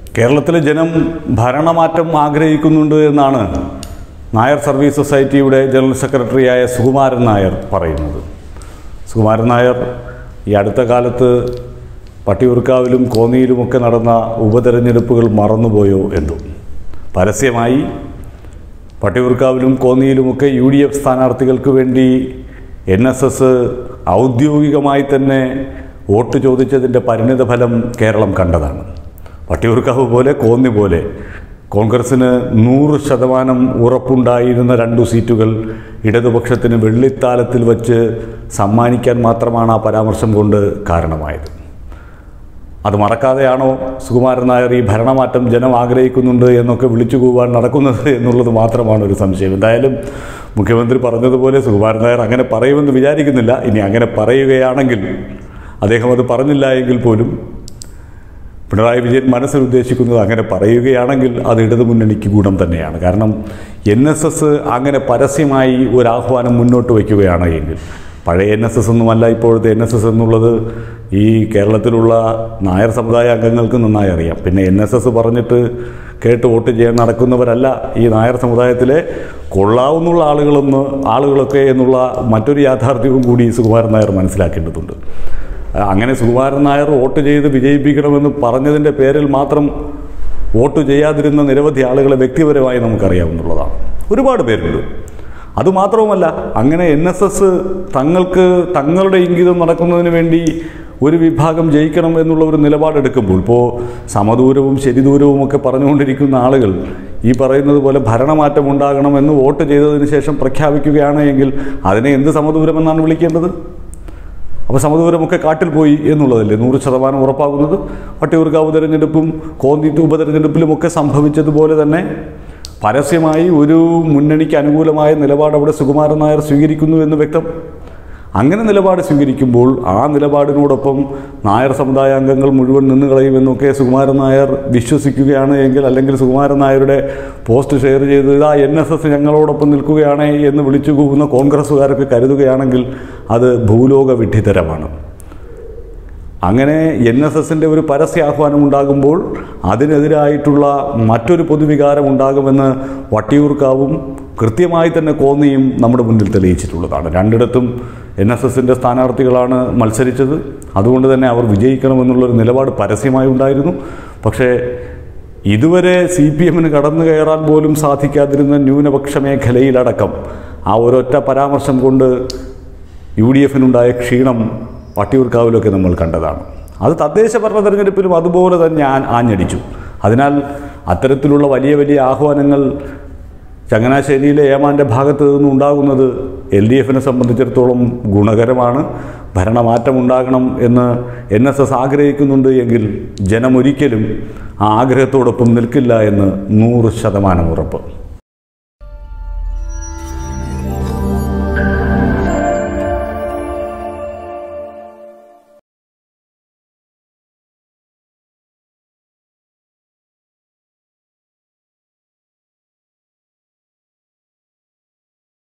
കേരളത്തിലെ ജനം ഭരണമാറ്റം ആഗ്രഹിക്കുന്നുണ്ട് എന്നാണ് നായർ സർവീസ് സൊസൈറ്റിയുടെ ജനറൽ സെക്രട്ടറിയായ സുകുമാരൻ നായർ പറയുന്നത് സുകുമാരൻ നായർ ഈ അടുത്ത കാലത്ത് പട്ടിയൂർക്കാവിലും കോന്നിയിലുമൊക്കെ നടന്ന ഉപതെരഞ്ഞെടുപ്പുകൾ മറന്നുപോയോ എന്തോ പരസ്യമായി പട്ടിയൂർക്കാവിലും കോന്നിയിലുമൊക്കെ യു ഡി എഫ് സ്ഥാനാർത്ഥികൾക്ക് വേണ്ടി എൻ എസ് എസ് ഔദ്യോഗികമായി തന്നെ വോട്ട് ചോദിച്ചതിൻ്റെ പരിണിത ഫലം കേരളം കണ്ടതാണ് പട്ടിയൂർക്കാവ് പോലെ കോന്നി പോലെ കോൺഗ്രസ്സിന് നൂറ് ശതമാനം ഉറപ്പുണ്ടായിരുന്ന രണ്ടു സീറ്റുകൾ ഇടതുപക്ഷത്തിന് വെള്ളിത്താലത്തിൽ വച്ച് സമ്മാനിക്കാൻ മാത്രമാണ് ആ പരാമർശം കൊണ്ട് കാരണമായത് അത് മറക്കാതെയാണോ സുകുമാരൻ നായർ ഈ ഭരണമാറ്റം ജനം ആഗ്രഹിക്കുന്നുണ്ട് എന്നൊക്കെ വിളിച്ചു കൂവാൻ നടക്കുന്നത് എന്നുള്ളത് മാത്രമാണ് ഒരു സംശയം എന്തായാലും മുഖ്യമന്ത്രി പറഞ്ഞതുപോലെ സുകുമാരൻ നായർ അങ്ങനെ പറയുമെന്ന് വിചാരിക്കുന്നില്ല ഇനി അങ്ങനെ പറയുകയാണെങ്കിൽ അദ്ദേഹം അത് പറഞ്ഞില്ല എങ്കിൽ പോലും പിണറായി വിജയൻ മനസ്സിൽ ഉദ്ദേശിക്കുന്നത് അങ്ങനെ പറയുകയാണെങ്കിൽ അത് ഇടതുമുന്നണിക്ക് ഗുണം തന്നെയാണ് കാരണം എൻ എസ് എസ് അങ്ങനെ പരസ്യമായി ഒരു ആഹ്വാനം മുന്നോട്ട് വയ്ക്കുകയാണ് എങ്കിൽ പഴയ എൻ എസ് എസ് ഒന്നുമല്ല ഇപ്പോഴത്തെ എൻ എസ് എസ് എന്നുള്ളത് ഈ കേരളത്തിലുള്ള നായർ സമുദായ അംഗങ്ങൾക്ക് നന്നായി അറിയാം പിന്നെ എൻ എസ് എസ് പറഞ്ഞിട്ട് കേട്ട് വോട്ട് ചെയ്യാൻ നടക്കുന്നവരല്ല ഈ നായർ സമുദായത്തിലെ കൊള്ളാവുന്നുള്ള ആളുകളെന്ന് ആളുകളൊക്കെ എന്നുള്ള മറ്റൊരു യാഥാർത്ഥ്യവും കൂടി സുകുമാരൻ നായർ മനസ്സിലാക്കേണ്ടതുണ്ട് അങ്ങനെ സുകുമാരൻ നായർ വോട്ട് ചെയ്ത് വിജയിപ്പിക്കണമെന്ന് പറഞ്ഞതിൻ്റെ പേരിൽ മാത്രം വോട്ട് ചെയ്യാതിരുന്ന നിരവധി ആളുകളെ വ്യക്തിപരമായി നമുക്കറിയാവുന്നതാണ് ഒരുപാട് പേരുണ്ട് അതുമാത്രവുമല്ല അങ്ങനെ എൻ എസ് എസ് തങ്ങൾക്ക് തങ്ങളുടെ ഇംഗിതം നടക്കുന്നതിന് വേണ്ടി ഒരു വിഭാഗം ജയിക്കണം എന്നുള്ള ഒരു നിലപാടെടുക്കുമ്പോൾ ഇപ്പോൾ സമദൂരവും ശരിദൂരവും ഒക്കെ പറഞ്ഞുകൊണ്ടിരിക്കുന്ന ആളുകൾ ഈ പറയുന്നത് പോലെ ഭരണമാറ്റം ഉണ്ടാകണമെന്ന് വോട്ട് ചെയ്തതിന് ശേഷം പ്രഖ്യാപിക്കുകയാണ് എങ്കിൽ അതിനെ എന്ത് സമദൂരമെന്നാണ് വിളിക്കേണ്ടത് അപ്പോൾ സമദൂരമൊക്കെ കാട്ടിൽ പോയി എന്നുള്ളതല്ലേ നൂറ് ശതമാനം ഉറപ്പാകുന്നത് പട്ടിയൂർക്കാവ് തെരഞ്ഞെടുപ്പും കോന്നി ഉപതെരഞ്ഞെടുപ്പിലുമൊക്കെ സംഭവിച്ചതുപോലെ തന്നെ പരസ്യമായി ഒരു മുന്നണിക്ക് അനുകൂലമായ നിലപാട് അവിടെ സുകുമാരൻ നായർ സ്വീകരിക്കുന്നു എന്ന് വ്യക്തം അങ്ങനെ നിലപാട് സ്വീകരിക്കുമ്പോൾ ആ നിലപാടിനോടൊപ്പം നായർ സമുദായ അംഗങ്ങൾ മുഴുവൻ നിന്ന് കളയുമെന്നൊക്കെ സുകുമാരൻ നായർ വിശ്വസിക്കുകയാണ് എങ്കിൽ അല്ലെങ്കിൽ സുകുമാരൻ നായരുടെ പോസ്റ്റ് ഷെയർ ചെയ്ത് ഇതാ എൻ എസ് എസ് ഞങ്ങളോടൊപ്പം നിൽക്കുകയാണ് എന്ന് വിളിച്ചു കൂവുന്ന കോൺഗ്രസ്സുകാരൊക്കെ കരുതുകയാണെങ്കിൽ അത് ഭൂലോക വിഡ്ഢിതരമാണ് അങ്ങനെ എൻ എസ് എസിൻ്റെ ഒരു പരസ്യ ആഹ്വാനം ഉണ്ടാകുമ്പോൾ അതിനെതിരായിട്ടുള്ള മറ്റൊരു പൊതുവികാരം ഉണ്ടാകുമെന്ന് വട്ടിയൂർക്കാവും കൃത്യമായി തന്നെ കോന്നിയും നമ്മുടെ മുന്നിൽ തെളിയിച്ചിട്ടുള്ളതാണ് രണ്ടിടത്തും എൻ എസ് എസിൻ്റെ സ്ഥാനാർത്ഥികളാണ് മത്സരിച്ചത് അതുകൊണ്ട് തന്നെ അവർ വിജയിക്കണമെന്നുള്ളൊരു നിലപാട് പരസ്യമായി ഉണ്ടായിരുന്നു പക്ഷേ ഇതുവരെ സി പി എമ്മിന് കടന്നു കയറാൻ പോലും സാധിക്കാതിരുന്ന ന്യൂനപക്ഷ മേഖലയിലടക്കം ആ ഒരൊറ്റ പരാമർശം കൊണ്ട് യു ഡി എഫിനുണ്ടായ ക്ഷീണം വട്ടിയൂർക്കാവിലൊക്കെ നമ്മൾ കണ്ടതാണ് അത് തദ്ദേശ ഭരണ തെരഞ്ഞെടുപ്പിലും അതുപോലെ തന്നെ ആ ആഞ്ഞടിച്ചു അതിനാൽ അത്തരത്തിലുള്ള വലിയ വലിയ ആഹ്വാനങ്ങൾ ചങ്ങനാശ്ശേരിയിലെ ഏമാൻ്റെ ഭാഗത്ത് നിന്നും ഉണ്ടാകുന്നത് എൽ ഡി എഫിനെ സംബന്ധിച്ചിടത്തോളം ഗുണകരമാണ് ഭരണമാറ്റം ഉണ്ടാകണം എന്ന് എൻ എസ് എസ് ആഗ്രഹിക്കുന്നുണ്ട് എങ്കിൽ ജനമൊരിക്കലും ആ ആഗ്രഹത്തോടൊപ്പം നിൽക്കില്ല എന്ന് നൂറ് ശതമാനം ഉറപ്പ്